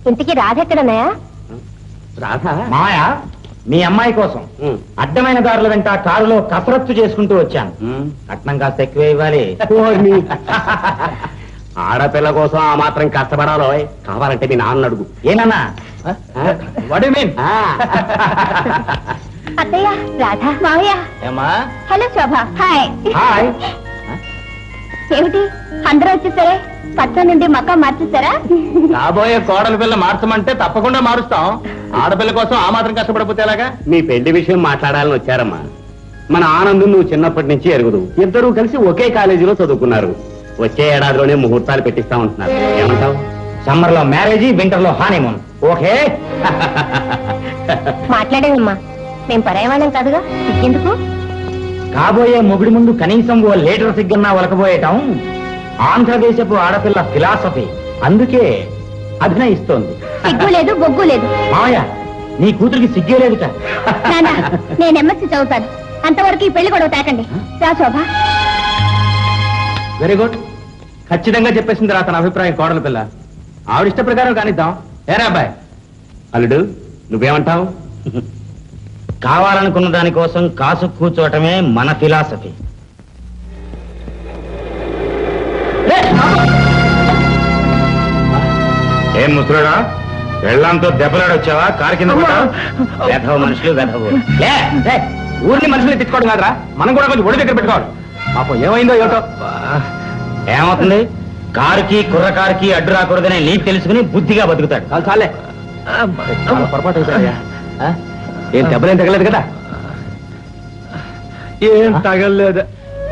ఇంటికి రాజెక్కడన్నాయా రాధా మాయ మీ అమ్మాయి కోసం అడ్డమైన దారుల వెంట కారులో కసరత్తు చేసుకుంటూ వచ్చాను కట్నం కాస్త ఎక్కువ ఇవ్వాలి ఆడపిల్ల కోసం ఆ మాత్రం కష్టపడాలో కావాలంటే మీ నాన్న అడుగు ఏనన్నా వాట్ మీన్ అత్తయ్య రాధా మావయ్య ఏమా హలో శోభ హాయ్ హాయ్ ఏమిటి అందరూ వచ్చేసరే పచ్చ నుండి మక్క మార్చేసారా రాబోయే కోడల పిల్ల మార్చమంటే తప్పకుండా మారుస్తాం ఆడపిల్ల కోసం ఆ మాత్రం కష్టపడపోతే ఎలాగా మీ పెళ్లి విషయం మాట్లాడాలని వచ్చారమ్మా మన ఆనందం నువ్వు చిన్నప్పటి నుంచి ఎరుగుదు ఇద్దరూ కలిసి ఒకే కాలేజీలో చదువుకున్నారు వచ్చే ఏడాదిలోనే ముహూర్తాలు పెట్టిస్తా ఉంటున్నారు ఏమంటావు సమ్మర్ లో మ్యారేజ్ వింటర్ లో హానీమూన్ ఓకే మాట్లాడేవమ్మా మేము పరాయవాళ్ళం కాదుగా ఎందుకు కాబోయే మొగుడి ముందు కనీసం ఓ లీటర్ సిగ్గన్నా ఒలకబోయటం ఆంధ్రదేశపు ఆడపిల్ల ఫిలాసఫీ అందుకే అభినయిస్తోంది సిగ్గు లేదు బొగ్గు లేదు మామయ్య నీ కూతురికి సిగ్గే లేదుట నాన్న నేను ఎంఎస్సీ చదువుతాను అంతవరకు ఈ పెళ్లి గొడవ తేకండి రా శోభ వెరీ గుడ్ ఖచ్చితంగా చెప్పేసింది రా తన అభిప్రాయం కోడల పిల్ల ఆవిడ ఇష్ట ప్రకారం కానిద్దాం ఏరా అబ్బాయి అల్లుడు నువ్వేమంటావు కావాలనుకున్న దానికోసం కాసు కూర్చోవటమే మన ఫిలాసఫీ ఏం ముసలుడా వెళ్ళంతో దెబ్బలాడు వచ్చావా కారు కింద వెధవ మనుషులు వెధవు లే, లే, ఊరిని మనుషులు తిట్టుకోవడం కాదురా మనం కూడా కొంచెం ఒడి దగ్గర పెట్టుకోవాలి పాపం ఏమైందో ఏమిటో ఏమవుతుంది కారుకి కుర్రకారుకి అడ్డు రాకూడదని నీకు తెలుసుకుని బుద్ధిగా బతుకుతాడు చాలు చాలే చాలా పొరపాటు అయిపోయాయా ఆ? ఏం దెబ్బలేం తగలేదు కదా ఏం తగలేదు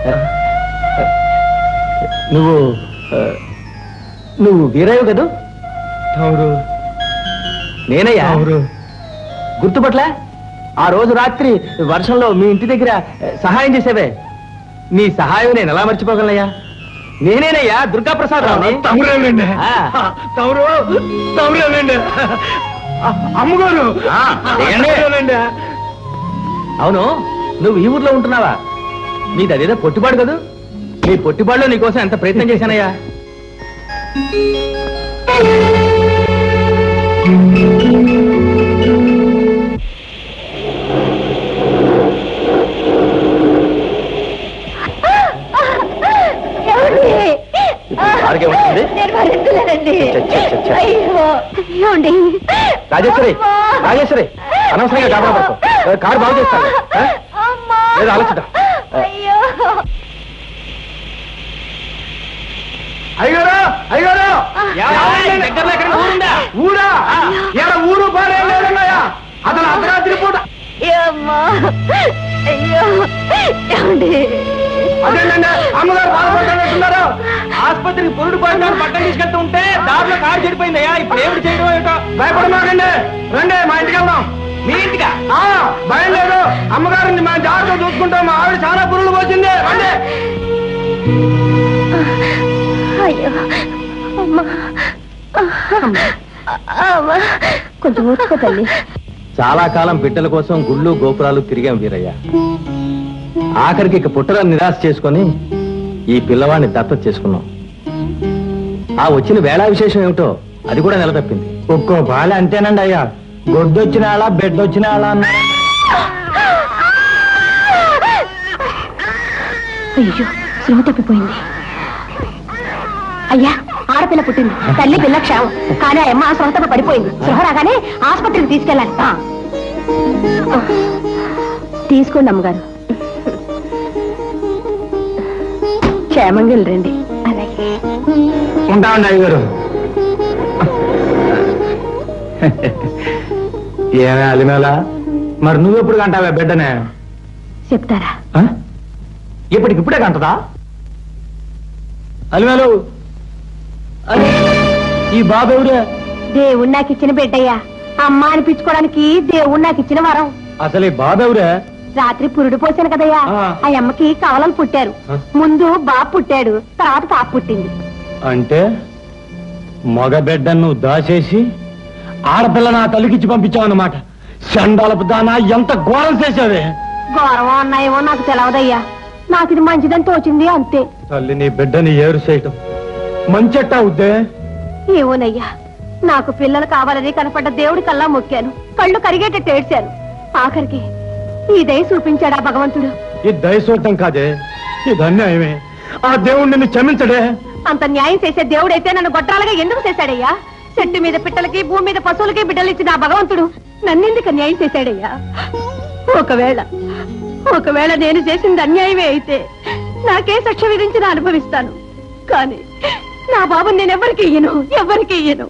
నువ్వు ఆ, నువ్వు వీరయ్య కదూ అవురు నేనయ్యా అవురు గుర్తుపట్లే ఆ రోజు రాత్రి వర్షంలో మీ ఇంటి దగ్గర ఆ, సహాయం చేసేవే నీ సహాయం నేను ఎలా మర్చిపోగలనయ్యా నేనేనయ్యా దుర్గా ప్రసాద్ రావుని తమరేనండి ఆ. తమరు తమరేనండి అమ్మగారు ఆ, దిగండి. తమరేనండి. అవును నువ్వు ఈ ఊర్లో ఉంటున్నావా నీది అదేదో పొట్టిపాడు కదూ నీ పొట్టిపాడులో నీకోసం ఎంత ప్రయత్నం చేశానయ్యా కారుకి ఏమొచ్చింది? నేను భరించలేనండి చ్చ, చ్చ, చ్చ, చ్చ. అయ్యో ఏమండి రాజేశ్వరి రాజేశ్వరి అనవసరంగా గాబరా పడకు. ఏ, కారు బాగు చేస్తాను ఏ? అమ్మా లేదు, ఆలోచిద్దాం. అయ్యో అయ్యగారు అయ్యగారు దగ్గరలో ఎక్కడ ఊరుందా? ఊరా ఎక్కడ ఊరు పాడేం లేదన్నాయా అతను అర్ధరాత్రి పూట అమ్మా అయ్యో ఏమండి అదేంటండి అమ్మగారు బాధపడుతున్నారు ఆసుపత్రికి పురుడు పడిన పట్టం తీసుకెళ్తూ ఉంటే దారిలో కారు చెడిపోయిందయ్యా ఇప్పుడు ఏమిటి చేయడం ఏమిటో భయపడమాకండి రండి మా ఇంటికి వెళ్దాం మీ ఇంటిగా ఆ, భయం లేదు అమ్మగారిని మా జాగ్రత్త చూసుకుంటాం మా ఆవిడ చాలా పురులు పోసింది రండి అయ్యో అమ్మా అమ్మా కొంచెం ఊరుకో తల్లి చాలా కాలం బిడ్డల కోసం గుళ్ళు గోపురాలు తిరిగాం వీరయ్య ఆఖరికి ఇక పుట్టలను నిరాశ చేసుకొని ఈ పిల్లవాడిని దత్తత చేసుకున్నాం ఆ వచ్చిన వేళా విశేషం ఏమిటో అది కూడా నిలదప్పింది ఒక్కో బాల అంతేనండి అయ్యా గొడ్డొచ్చిన ఆళ బెడ్డొచ్చిన ఆళ అన్నా అయ్యో శృతి తప్పిపోయింది అయ్యా ఆడపిల్ల పుట్టింది తల్లి పిల్ల క్షేమం కానీ ఆ అమ్మ సొంతగా పడిపోయింది సృహ రాగానే ఆసుపత్రికి తీసుకెళ్ళాలి ఆ. తీసుకోండి అమ్మగారు క్షేమంగా వెళ్ళండి అలాగే ఉంటామండి అయ్యగారు ఏమే అలిమేళ మరి నువ్వెప్పుడు కంటావా బిడ్డనే చెప్తారా ఆ? ఇప్పటికిప్పుడే కంటదా అలిమేలు అరే, ఈ బాబు ఎవరే దేవుడు నాకు ఇచ్చిన బిడ్డయ్యా అమ్మ అనిపించుకోవడానికి దేవుడు నాకు ఇచ్చిన వరం అసలు ఈ బాబు ఎవరే రాత్రి పురుడు పోసాను కదయ్యా ఆ. ఆ అమ్మకి కవలలు పుట్టారు ఆ. ముందు బాబు పుట్టాడు తర్వాత పాప పుట్టింది అంటే మగ బిడ్డను నువ్వు దాచేసి ఆడపిల్ల నా తల్లికిచ్చి పంపించావన్నమాట చండాలపు దానా ఎంత ఘోరం చేసావే గౌరవం అన్నాయేమో నాకు తెలవదయ్యా నాకు ఇది మంచిదని తోచింది అంతే తల్లి నీ బిడ్డని ఏరు చేయటం మంచెట్టా ఉద్దే ఏమోనయ్యా నాకు పిల్లలు కావాలని కనపడ్డ దేవుడి కల్లా మొక్కాను కళ్ళు కరిగేటట్టు ఏడ్చాను ఆఖరికి ఈ దయ చూపించాడా భగవంతుడు ఇది దయసూడటం కాదే ఇది అన్యాయమే ఆ దేవుడు నిన్ను క్షమించడే అంత న్యాయం చేసే దేవుడైతే నన్ను గొడ్రాలుగా ఎందుకు చేశాడయ్యా చెట్టు మీద పిట్టలకి భూమి మీద పశువులకి బిడ్డలు ఇచ్చిన ఆ భగవంతుడు నన్నెందుకు న్యాయం చేశాడయ్యా ఒకవేళ ఒకవేళ నేను చేసింది అన్యాయమే అయితే నాకే శిక్ష విధించిన అనుభవిస్తాను కానీ నా బాబు నేను ఎవరికి ఇయ్యను ఎవరికి ఇయ్యను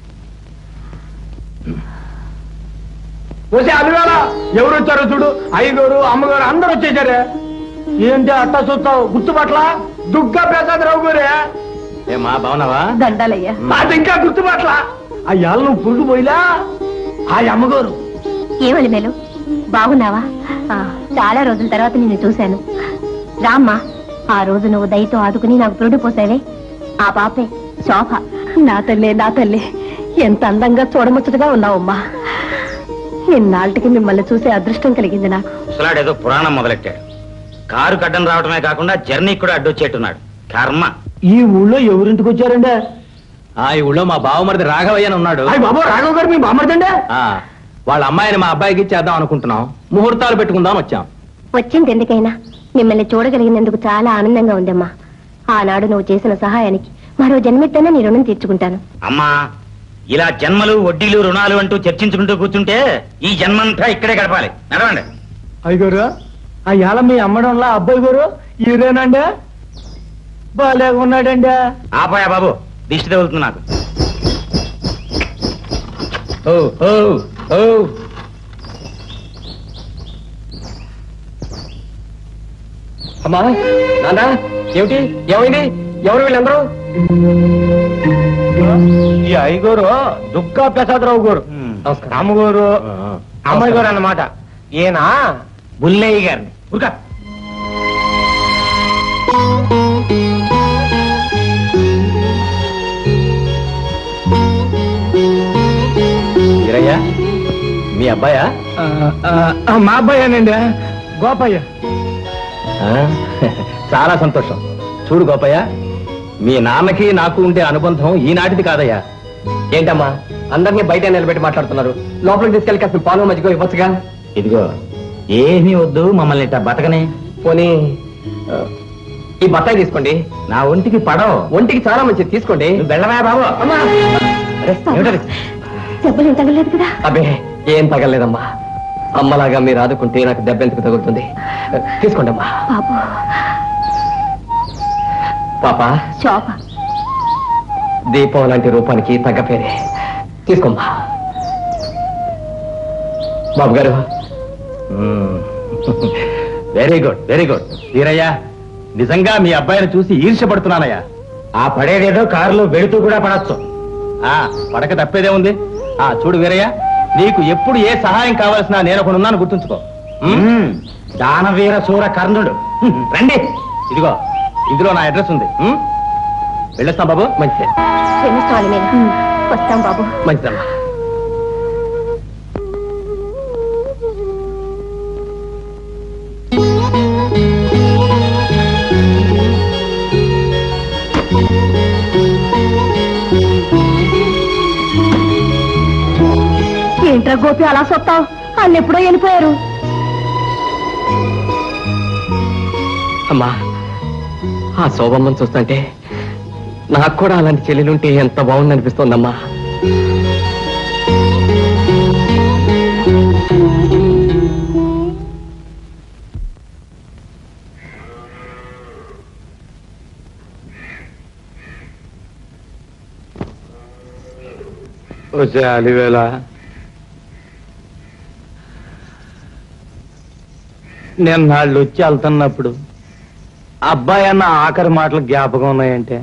పోసే అలివేళ ఎవరు వచ్చారో చూడు అయ్యగారు అమ్మగారు అందరూ వచ్చేసారే ఏంటి అట్టా చూస్తావు గుర్తుపట్ల దుర్గా ప్రసాదరావు గారే ఏమా బాగున్నావా దండాలయ్యా అది ఇంకా గుర్తుపట్ల అయ్యాల నువ్వు పురుగు పోయిలా ఆ అమ్మగారు ఏమని మేలు బాగున్నావా ఆ, చాలా రోజుల తర్వాత నిన్ను చూశాను రామ్మా ఆ రోజు నువ్వు దయతో ఆదుకుని నాకు పురుడు పోసావే ఆ పాపే శోభ నా తల్లి నా తల్లి ఎంత అందంగా చూడముచ్చటగా ఉన్నావమ్మా ఇన్నాళ్ళకి మిమ్మల్ని చూసే అదృష్టం కలిగింది నాకు ముసలాడేదో పురాణం మొదలెట్టాడు కారు కడ్డం రావడమే కాకుండా జర్నీ కూడా అడ్డొచ్చేట్టున్నాడు కర్మ ఈ ఊళ్ళో ఎవరింటికి వచ్చారండి ఆ ఈ ఊళ్ళో మా బావమరిది రాఘవయ్య అని ఉన్నాడు అయ్యి బాబు రాఘవ్ గారు మీ బామ్మర్దండి ఆ, వాళ్ళ అమ్మాయిని మా అబ్బాయికి ఇచ్చేద్దాం అనుకుంటున్నాం ముహూర్తాలు పెట్టుకుందాం వచ్చాం వచ్చింది ఎందుకైనా మిమ్మల్ని చూడగలిగినందుకు చాలా ఆనందంగా ఉందమ్మా ఆనాడు నువ్వు చేసిన సహాయానికి మరో జన్మెత్తైనా నీ రుణం తీర్చుకుంటాను అమ్మా ఇలా జన్మలు వడ్డీలు రుణాలు అంటూ చర్చించుకుంటూ కూర్చుంటే ఈ జన్మంతా ఇక్కడే గడపాలి నడవండి అయ్యగారు ఆ ఇవాళ మీ అమ్మడంలో అబ్బాయి గారు ఈరేనండి బాలేగా ఉన్నాడండి ఆపాయా బాబు దిష్టి తగులుతుంది నాకు ఓ ఓ ఓ అమ్మా నాన్న ఏమిటి ఏమైంది ఎవరు వీళ్ళందరూ ఈ అయ్యగారు దుర్గా ప్రసాదరావు గారు నమస్కారం. అమ్మగారు అమ్మాయి గారు అన్నమాట ఈయన బుల్లయ్య గారిని ఉరక వీరయ్య మీ అబ్బాయా ఆ, ఆ, ఆ, మా అబ్బాయేనండి గోపయ్య ఆ, చాలా సంతోషం చూడు గోపయ్య మీ నాన్నకి నాకు ఉండే అనుబంధం ఈనాటిది కాదయ్యా ఏంటమ్మా అందరినీ బయట నిలబెట్టి మాట్లాడుతున్నారు లోపలికి తీసుకెళ్ళి కాస్త పాలు మజ్జిగో ఇవ్వచ్చుగా ఇదిగో ఏమీ వద్దు మమ్మల్ని ఇట్ట బతకనే పోనీ ఆ, ఈ బత్తాయి తీసుకోండి నా ఒంటికి పడవు ఒంటికి చాలా మంచిది తీసుకోండి నువ్వు వెళ్ళవా బాబు అరే, ఏమిటది? దెబ్బలు ఏం తగలేదు కదా అబ్బే ఏం తగలేదమ్మా అమ్మలాగా మీరు ఆదుకుంటే నాకు దెబ్బ ఎందుకు తగులుతుంది తీసుకోండి అమ్మా బాబు పాప శోభ దీపం లాంటి రూపానికి తగ్గ పేరే తీసుకోమ్మా బాబు గారు very good very good Veerayya నిజంగా మీ అబ్బాయిని చూసి ఈర్ష్యపడుతున్నానయ్యా ఆ పడేదేదో కారులో వెళుతూ కూడా పడచ్చు ఆ పడక తప్పేదే ఉంది ఆ చూడు వీరయ్య నీకు ఎప్పుడు ఏ సహాయం కావాల్సిన నేను ఒకడు ఉన్నాను గుర్తుంచుకో దానవీర సూర కర్ణుడు రండి ఇదిగో ఇందులో నా అడ్రస్ ఉంది ఉమ్? వెళ్ళొస్తాం బాబు మంచిదే క్షమించాలి మీరు వస్తాం బాబు మంచిదమ్మా ఏంట్రా గోపి అలా సొత్తావు వాళ్ళు ఎప్పుడో వెళ్ళిపోయారు అమ్మా ఆ శోభమ్మని చూస్తుంటే నాకు కూడా అలాంటి చెల్లెలుంటే ఎంత బాగుంది అనిపిస్తోందమ్మా వచ్చే అలివేళ నేను నాళ్ళు వచ్చి వెళ్తున్నప్పుడు అబ్బాయి అన్న ఆఖరి మాటలు జ్ఞాపకం ఉన్నాయంటే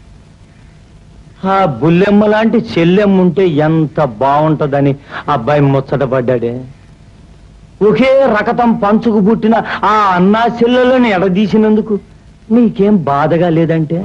ఆ బుల్లెమ్మ లాంటి చెల్లెమ్మ ఉంటే ఎంత బాగుంటదని అబ్బాయి ముచ్చటపడ్డాడే ఒకే రకతం పంచుకు పుట్టిన ఆ అన్నా చెల్లెలను ఎడదీసినందుకు నీకేం బాధగా లేదంటే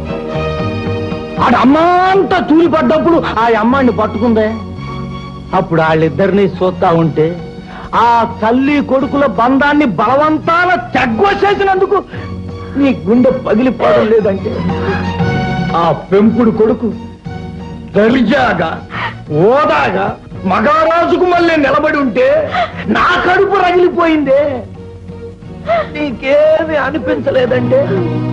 ఆడ అమ్మా అంతా తూలిపడ్డప్పుడు ఆ అమ్మాయిని పట్టుకుందే అప్పుడు వాళ్ళిద్దరిని చూస్తా ఉంటే ఆ తల్లి కొడుకుల బంధాన్ని బలవంతాన తెగ్గొచ్చేసినందుకు నీ గుండె పగిలిపోవడం లేదంటే ఆ పెంపుడు కొడుకు దర్జాగా ఓదాగా మగారాజుకు మళ్ళీ నిలబడి ఉంటే నా కడుపు రగిలిపోయిందే నీకేమి అనిపించలేదండి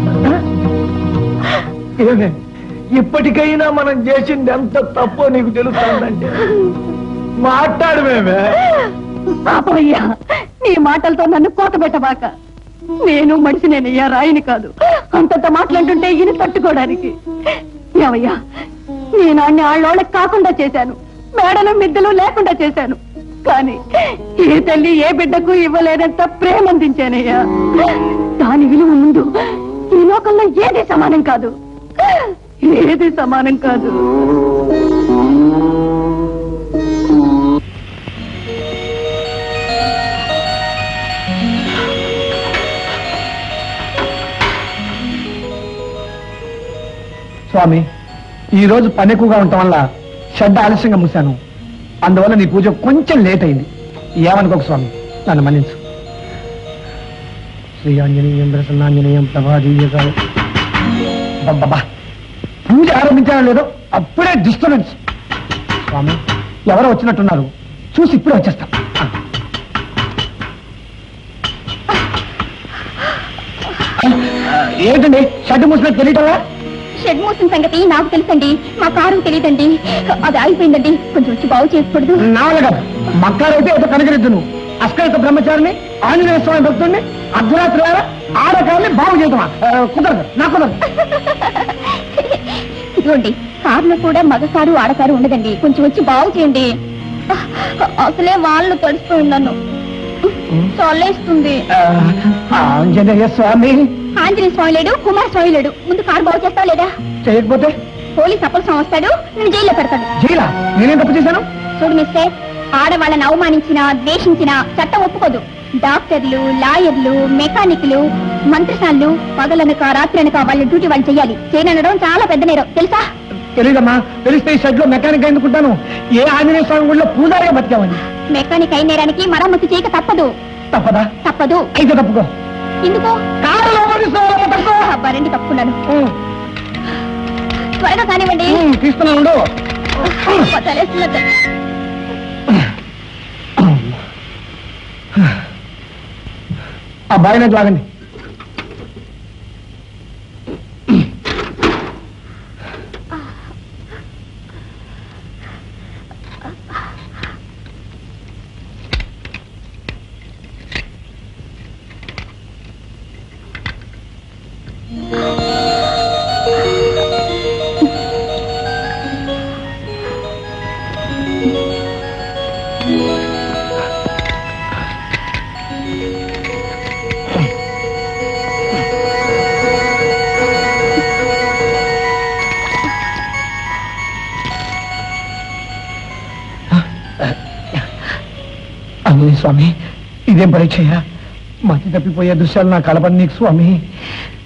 ఏమే ఇప్పటికైనా మనం చేసింది ఎంత తప్పో నీకు తెలుస్తుందంటే మాట్లాడు మేమే పాపయ్యా నీ మాటలతో నన్ను కోత పెట్టబాక నేను మనిషినేనయ్యా రాయిని కాదు అంతంత మాట్లాడుతుంటే ఈయన తట్టుకోవడానికి ఏమయ్యా నేను అన్ని ఆళ్ళోళ్ళకి కాకుండా చేశాను మేడలు మిద్దలు లేకుండా చేశాను కానీ ఏ తల్లి ఏ బిడ్డకు ఇవ్వలేనంత ప్రేమ అందించానయ్యా దాని విలువ ముందు ఈ లోకంలో ఏది సమానం కాదు ఏది సమానం కాదు స్వామి ఈ రోజు పని ఎక్కువగా ఉండటం వల్ల షెడ్ ఆలస్యంగా మూసాను అందువల్ల నీ పూజ కొంచెం లేట్ అయింది ఏమనుకోకు స్వామి నన్ను మన్నించు శ్రీ ఆంజనేయం ప్రసన్నాంజనేయం ప్రభాదీయకాయ బాబా పూజ ఆరంభించారో లేదో అప్పుడే డిస్టర్బెన్స్ స్వామి ఎవరో వచ్చినట్టున్నారు చూసి ఇప్పుడే వచ్చేస్తా ఆ. ఏంటండి షెడ్ మూసినట్టు తెలియటంలా షెడ్ మూసిన సంగతి నాకు తెలుసండి మా కారు తెలియదండి అది ఆగిపోయిందండి కొంచెం వచ్చి బాగు చేయకూడదు నావలగా మక్కారైతే ఏదో కనకరిద్దును అస్కరిత బ్రహ్మచారిని ఆంజనేయ స్వామి భక్తుడిని అర్ధరాత్రి వేళ ఆడకాన్ని బాగు చేయటమా ఆ, కుదరదు నా కుదరదు ఇదిగోండి కారులో కూడా మగకారు ఆడకారు ఉండదండి కొంచెం వచ్చి బాగు చేయండి అసలే వాళ్ళు తడిసిపోయి ఉన్నాను చల్లేస్తుంది ఆ, ఆంజనేయ స్వామి ఆంజనేయ స్వామి లేడు కుమార స్వామి లేడు ముందు కారు బాగు చేస్తావా లేదా చేయకపోతే పోలీస్ అప్పలసం వస్తాడు నేను జైల్లో పెడతాడు జైలా నేనేం తప్పు చేశాను చూడు మిస్టర్ ఆడవాళ్ళని అవమానించినా ద్వేషించినా చట్టం ఒప్పుకోదు డాక్టర్లు లాయర్లు మెకానిక్లు మంత్రసాన్లు పగలనక రాత్రనక వాళ్ళ డ్యూటీ వాళ్ళు చేయాలి చేయనడం చాలా పెద్ద నేరం తెలుసా తెలియదమ్మా తెలిస్తే ఈ షెడ్ లో మెకానిక్ ఎందుకుంటాను ఏ ఆంజనేయ స్వామి గుడిలో పూజారిగా బతికామని మెకానిక్ అయిన నేరానికి మరమ్మతు చేయక తప్పదు తప్పదా తప్పదు అయితే తప్పుకో ఎందుకు కారులో పోలీసు తప్పుకో అబ్బా రండి తప్పుకున్నాను ఉమ్, త్వరగా కానివ్వండి ఉమ్, తీస్తున్నాను ఉండు. అబ్బా, తలేస్తున్నట్టు. ఆ బాయిన లాగండి ఆంజనేయ స్వామి ఇదేం పరీక్షయ్యా మతి తప్పిపోయే దృశ్యాలు నా కలపని నీకు స్వామి